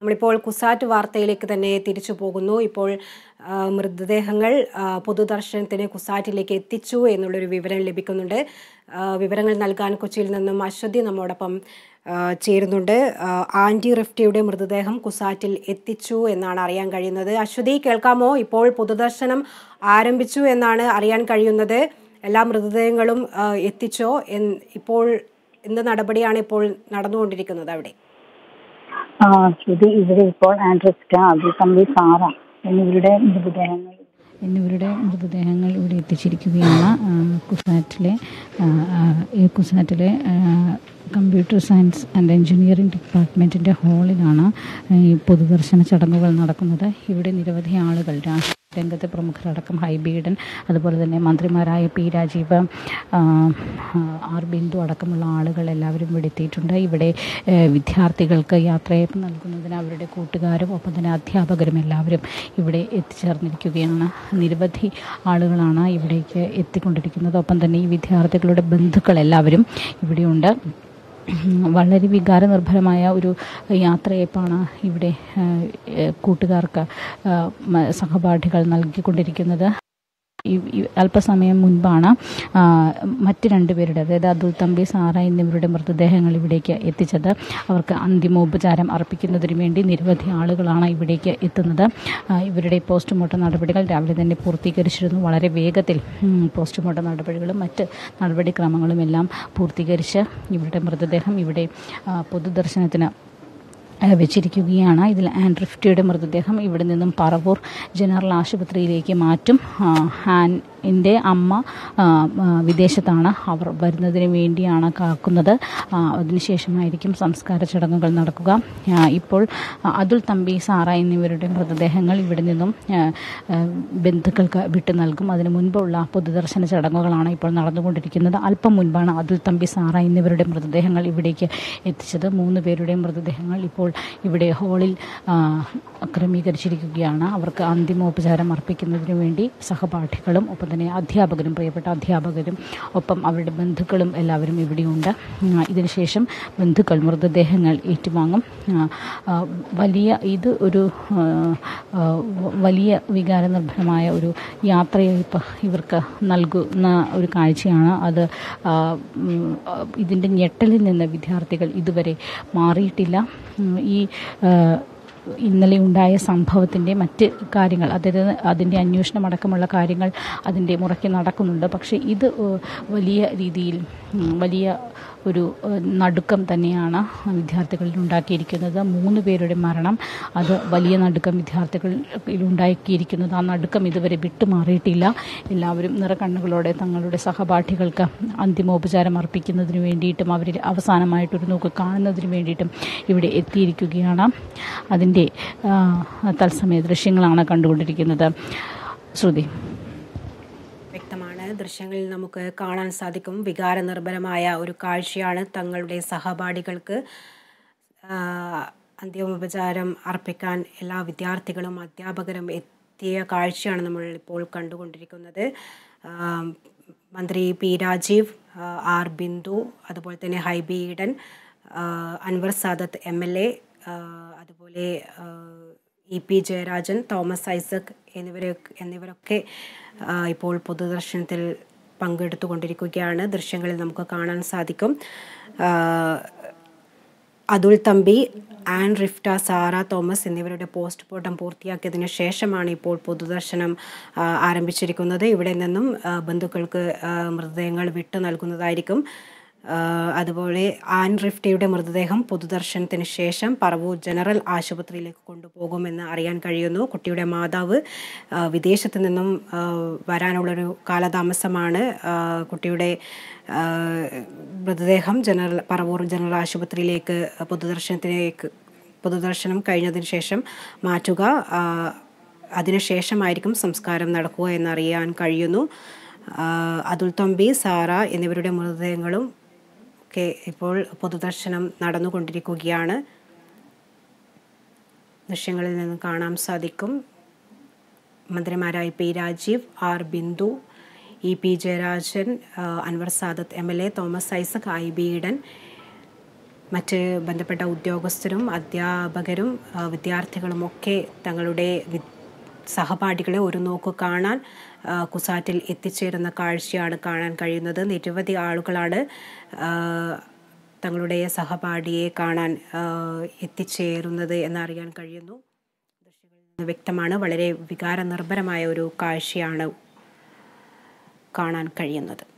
നമ്മളിപ്പോൾ കുസാറ്റ് വാർത്തയിലേക്ക് തന്നെ തിരിച്ചു പോകുന്നു ഇപ്പോൾ ആ, മൃതദേഹങ്ങൾ ആ, പൊതുദർശനത്തിന് കുസാറ്റിലേക്ക് എത്തിച്ചു എന്നുള്ളൊരു വിവരം ലഭിക്കുന്നുണ്ട് ആ, വിവരങ്ങൾ നൽകാൻ കൊച്ചിയിൽ നിന്നും അശ്വതി നമ്മോടൊപ്പം ആ, ചേരുന്നുണ്ട് ആ, ആൻറ്റി റിഫ്റ്റിയുടെ മൃതദേഹം കുസാറ്റിൽ എത്തിച്ചു എന്നാണ് അറിയാൻ കഴിയുന്നത് അശ്വതി കേൾക്കാമോ ഇപ്പോൾ പൊതുദർശനം ആരംഭിച്ചു എന്നാണ് അറിയാൻ കഴിയുന്നത് എല്ലാ മൃതദേഹങ്ങളും ആ, എത്തിച്ചോ എന്ന് ഇപ്പോൾ എന്ത് നടപടിയാണ് ഇപ്പോൾ നടന്നുകൊണ്ടിരിക്കുന്നത് അവിടെ ആ ശ്രുതി ഇവിടെ ഇപ്പോൾ ആൻഡ്രിസ്റ്റ അഭിസംബി സാറ എന്നിവരുടെ മൃതദേഹങ്ങൾ എന്നിവരുടെ മൃതദേഹങ്ങൾ ഇവിടെ എത്തിച്ചിരിക്കുകയാണ് ആ, കുസാറ്റിലെ ആ, ആ, ഈ കുസാറ്റിലെ ആ, കമ്പ്യൂട്ടർ സയൻസ് ആൻഡ് എഞ്ചിനീയറിംഗ് ഡിപ്പാർട്ട്മെൻറ്റിൻ്റെ ഹാളിലാണ് ഈ പൊതുദർശന ചടങ്ങുകൾ നടക്കുന്നത് ഇവിടെ നിരവധി ആളുകൾ രാഷ്ട്രീയ രംഗത്തെ പ്രമുഖരടക്കം ഹൈബീഡൻ അതുപോലെ തന്നെ മന്ത്രിമാരായ പി രാജീവ് ആ, ആർ ബിന്ദു അടക്കമുള്ള ആളുകൾ എല്ലാവരും ഇവിടെ എത്തിയിട്ടുണ്ട് ഇവിടെ ഏഹ്, വിദ്യാർത്ഥികൾക്ക് യാത്രയപ്പ് നൽകുന്നതിന് അവരുടെ കൂട്ടുകാരും ഒപ്പം തന്നെ അധ്യാപകരും എല്ലാവരും ഇവിടെ എത്തിച്ചേർന്നിരിക്കുകയാണ് നിരവധി ആളുകളാണ് ഇവിടേക്ക് എത്തിക്കൊണ്ടിരിക്കുന്നത് ഒപ്പം തന്നെ ഈ വിദ്യാർത്ഥികളുടെ ബന്ധുക്കൾ എല്ലാവരും ഇവിടെയുണ്ട് വളരെ വികാരനിർഭരമായ ഒരു യാത്രയപ്പാണ് ഇവിടെ ഏഹ്, ഏഹ്, കൂട്ടുകാർക്ക് ഏഹ്, മ- സഹപാഠികൾ നൽകിക്കൊണ്ടിരിക്കുന്നത് ഈ ഈ അല്പസമയം മുൻപാണ് ആ, മറ്റ് രണ്ടുപേരുടെ അതായത് അതുൽ തമ്പി സാറ എന്നിവരുടെ മൃതദേഹങ്ങൾ ഇവിടേക്ക് എത്തിച്ചത് അവർക്ക് അന്തിമോപചാരം അർപ്പിക്കുന്നതിന് വേണ്ടി നിരവധി ആളുകളാണ് ഇവിടേക്ക് എത്തുന്നത് ആ, ഇവരുടെ പോസ്റ്റ്മോർട്ടം നടപടികൾ രാവിലെ തന്നെ പൂർത്തീകരിച്ചിരുന്നു വളരെ വേഗത്തിൽ ഉം, പോസ്റ്റ്മോർട്ടം നടപടികളും മറ്റ് നടപടിക്രമങ്ങളും എല്ലാം പൂർത്തീകരിച്ച് ഇവരുടെ മൃതദേഹം ഇവിടെ ആ, പൊതുദർശനത്തിന് ആ, വെച്ചിരിക്കുകയാണ് ഇതിൽ ആൻഡ്രിഫ്റ്റിയുടെ മൃതദേഹം ഇവിടെ നിന്നും പറവൂർ ജനറൽ ആശുപത്രിയിലേക്ക് മാറ്റും ആ, ഹാനിൻ്റെ അമ്മ ആ, ആ, വിദേശത്താണ് അവർ വരുന്നതിന് വേണ്ടിയാണ് കാക്കുന്നത് ആ, അതിനുശേഷമായിരിക്കും സംസ്കാര ചടങ്ങുകൾ നടക്കുക ആ, ഇപ്പോൾ ആ, അതുൽ തമ്പി സാറ എന്നിവരുടെ മൃതദേഹങ്ങൾ ഇവിടെ നിന്നും ആ, ആ, ബന്ധുക്കൾക്ക് വിട്ടു നൽകും അതിനു മുൻപുള്ള പൊതുദർശന ചടങ്ങുകളാണ് ഇപ്പോൾ നടന്നുകൊണ്ടിരിക്കുന്നത് അല്പം മുൻപാണ് അതുൽ തമ്പി സാറ എന്നിവരുടെ മൃതദേഹങ്ങൾ ഇവിടേക്ക് എത്തിച്ചത് മൂന്ന് പേരുടെ മൃതദേഹങ്ങൾ ഇപ്പോൾ ഇവിടെ ഹാളിൽ ആ, ക്രമീകരിച്ചിരിക്കുകയാണ് അവർക്ക് അന്തിമോപചാരം അർപ്പിക്കുന്നതിന് വേണ്ടി സഹപാഠികളും ഒപ്പം തന്നെ അധ്യാപകരും പ്രിയപ്പെട്ട അധ്യാപകരും ഒപ്പം അവരുടെ ബന്ധുക്കളും എല്ലാവരും ഇവിടെയുണ്ട് ആ, ഇതിനുശേഷം ബന്ധുക്കൾ മൃതദേഹങ്ങൾ ഏറ്റുവാങ്ങും ആ, ആ, വലിയ ഇത് ഒരു ആ, ആ, വലിയ വികാരനിർഭരമായ ഒരു യാത്രയയപ്പ് ഇവർക്ക് നൽകുന്ന ഒരു കാഴ്ചയാണ് അത് ആ, ഉം, ആ, ഇതിൻ്റെ ഞെട്ടലിൽ നിന്ന് വിദ്യാർത്ഥികൾ ഇതുവരെ മാറിയിട്ടില്ല ഉം, ഈ ആ, ഇന്നലെ ഉണ്ടായ സംഭവത്തിൻ്റെ മറ്റ് കാര്യങ്ങൾ അതായത് അതിൻ്റെ അന്വേഷണം അടക്കമുള്ള കാര്യങ്ങൾ അതിൻ്റെ മുറയ്ക്ക് നടക്കുന്നുണ്ട് പക്ഷേ ഇത് ഏഹ്, വലിയ രീതിയിൽ ഉം, വലിയ ഒരു ഏഹ്, നടുക്കം തന്നെയാണ് വിദ്യാർത്ഥികളിൽ ഉണ്ടാക്കിയിരിക്കുന്നത് മൂന്ന് പേരുടെ മരണം അത് വലിയ നടുക്കം വിദ്യാർത്ഥികളിൽ ഉണ്ടാക്കിയിരിക്കുന്നത് ആ നടുക്കം ഇതുവരെ വിട്ടുമാറിയിട്ടില്ല എല്ലാവരും നിറകണ്ണുകളോടെ തങ്ങളുടെ സഹപാഠികൾക്ക് അന്തിമോപചാരം അർപ്പിക്കുന്നതിന് വേണ്ടിയിട്ടും അവരിൽ അവസാനമായിട്ടൊരു നോക്ക് കാണുന്നതിന് വേണ്ടിയിട്ടും ഇവിടെ എത്തിയിരിക്കുകയാണ് അതിൻ്റെ ആ, തത്സമയ ദൃശ്യങ്ങളാണ് കണ്ടുകൊണ്ടിരിക്കുന്നത് ശ്രുതി വ്യക്തമാണ് ദൃശ്യങ്ങളിൽ നമുക്ക് കാണാൻ സാധിക്കും വികാരനിർഭരമായ ഒരു കാഴ്ചയാണ് തങ്ങളുടെ സഹപാഠികൾക്ക് ആ, അന്തിമോപചാരം അർപ്പിക്കാൻ എല്ലാ വിദ്യാർത്ഥികളും അധ്യാപകരും എത്തിയ കാഴ്ചയാണ് നമ്മൾ ഇപ്പോൾ കണ്ടുകൊണ്ടിരിക്കുന്നത് ആ, മന്ത്രി പി രാജീവ് ആ, ആർ ബിന്ദു അതുപോലെ തന്നെ ഹൈബി ഈഡൻ ആ, Anwar Sadath M L A അതുപോലെ ആ, ഇ പി ജയരാജൻ തോമസ് ഐസക് എന്നിവരെ എന്നിവരൊക്കെ ആ, ഇപ്പോൾ പൊതുദർശനത്തിൽ പങ്കെടുത്തുകൊണ്ടിരിക്കുകയാണ് ദൃശ്യങ്ങളിൽ നമുക്ക് കാണാൻ സാധിക്കും ആ, അതുൽ തമ്പി ആൻ റിഫ്റ്റ സാറ തോമസ് എന്നിവരുടെ പോസ്റ്റ്മോർട്ടം പൂർത്തിയാക്കിയതിനു ശേഷമാണ് ഇപ്പോൾ പൊതുദർശനം ആ, ആരംഭിച്ചിരിക്കുന്നത് ഇവിടെ നിന്നും ആ, ബന്ധുക്കൾക്ക് ആ, മൃതദേഹങ്ങൾ വിട്ടു നൽകുന്നതായിരിക്കും ആ, അതുപോലെ ആൻ റിഫ്റ്റയുടെ മൃതദേഹം പൊതുദർശനത്തിന് ശേഷം പറവൂർ ജനറൽ ആശുപത്രിയിലേക്ക് കൊണ്ടുപോകുമെന്ന് അറിയാൻ കഴിയുന്നു കുട്ടിയുടെ മാതാവ് ആ, വിദേശത്ത് നിന്നും ആ, വരാനുള്ളൊരു കാലതാമസമാണ് ആ, കുട്ടിയുടെ ആ, മൃതദേഹം ജനറൽ പറവൂർ ജനറൽ ആശുപത്രിയിലേക്ക് പൊതുദർശനത്തിലേക്ക് പൊതുദർശനം കഴിഞ്ഞതിന് ശേഷം മാറ്റുക ആ, അതിനുശേഷമായിരിക്കും സംസ്കാരം നടക്കുക എന്നറിയാൻ കഴിയുന്നു ആ, അതുൽ തമ്പി സാറ എന്നിവരുടെ മൃതദേഹങ്ങളും ഒക്കെ ഇപ്പോൾ പൊതുദർശനം നടന്നുകൊണ്ടിരിക്കുകയാണ് ദൃശ്യങ്ങളിൽ നിന്ന് കാണാൻ സാധിക്കും മന്ത്രിമാരായ P Rajeev R Bindu E P Jayarajan ആ, Anwar Sadath M L A Thomas Isaac Hibi Eden മറ്റ് ബന്ധപ്പെട്ട ഉദ്യോഗസ്ഥരും അധ്യാപകരും ആ, വിദ്യാർത്ഥികളുമൊക്കെ തങ്ങളുടെ വി സഹപാഠികളെ ഒരു നോക്ക് കാണാൻ ആ, കുസാറ്റിൽ എത്തിച്ചേരുന്ന കാഴ്ചയാണ് കാണാൻ കഴിയുന്നത് നിരവധി ആളുകളാണ് ആ, തങ്ങളുടെ സഹപാഠിയെ കാണാൻ ആ, എത്തിച്ചേരുന്നത് എന്നറിയാൻ കഴിയുന്നു ദൃശ്യങ്ങളിൽ നിന്ന് വ്യക്തമാണ് വളരെ വികാരനിർഭരമായ ഒരു കാഴ്ചയാണ് കാണാൻ കഴിയുന്നത്